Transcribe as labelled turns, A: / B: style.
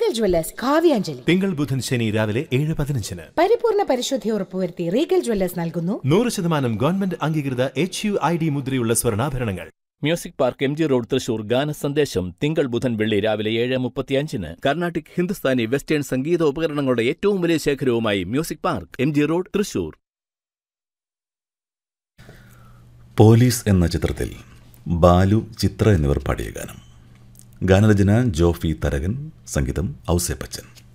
A: Regal Jewellers കാവ്യാഞ്ജലി
B: തിങ്കൾ ബുധൻ ശനി രാവിലെ ഏഴ് പതിനഞ്ചിന്
A: പരിപൂർണ പരിശുദ്ധി ഉറപ്പുവരുത്തി റീഗൽ ജ്വല്ലേഴ്സ് നൽകുന്നു
B: നൂറ് ശതമാനം ഗവൺമെന്റ് അംഗീകൃത എച്ച് യു ഐ ഡി മുദ്രയുള്ള സ്വർണ്ണാഭരണങ്ങൾ
C: music park M G road Thrissur ഗാന സന്ദേശം തിങ്കൾ ബുധൻ വെള്ളി രാവിലെ ഏഴ് മുപ്പത്തിയഞ്ചിന് കർണാട്ടിക് ഹിന്ദുസ്ഥാനി വെസ്റ്റേൺ സംഗീത ഉപകരണങ്ങളുടെ ഏറ്റവും വലിയ ശേഖരവുമായി music park M G road Thrissur
D: police എന്ന ചിത്രത്തിൽ ബാലു ചിത്ര എന്നിവർ പാടിയ ഗാനം ഗാനരചന ജോഫി തരകൻ സംഗീതം ഔസേപ്പച്ചൻ